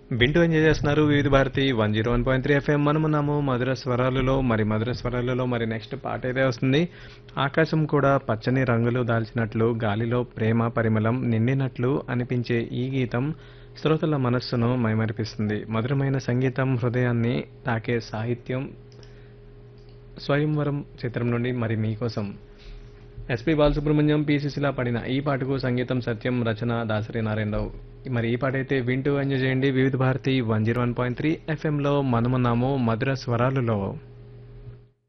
వింటూ ఎంజాయ్ చేస్తున్నారు Vividh Bharati one zero one point three F M మనమున్నాము మధుర స్వరాలలో మరి మధుర స్వరాలలో మరి నెక్స్ట్ పాట అయితే వస్తుంది ఆకాశం కూడా పచ్చని రంగులు దాల్చినట్లు గాలిలో ప్రేమ పరిమళం నిండినట్లు అనిపించే ఈ గీతం శ్రోతల మనస్సును మైమరిపిస్తుంది మధురమైన సంగీతం హృదయాన్ని తాకే సాహిత్యం స్వయంవరం చిత్రం నుండి మరి మీకోసం ఎస్పి బాలసుబ్రహ్మణ్యం పి సుశీల పడిన ఈ పాటకు సంగీతం సత్యం రచన దాసరి నారాయణరావు మరి ఈ పాట అయితే వింటూ ఎంజాయ్ చేయండి Vividh Bharati one zero one point three ఎఫ్ఎంలో మనమున్నాము మధుర స్వరాలులో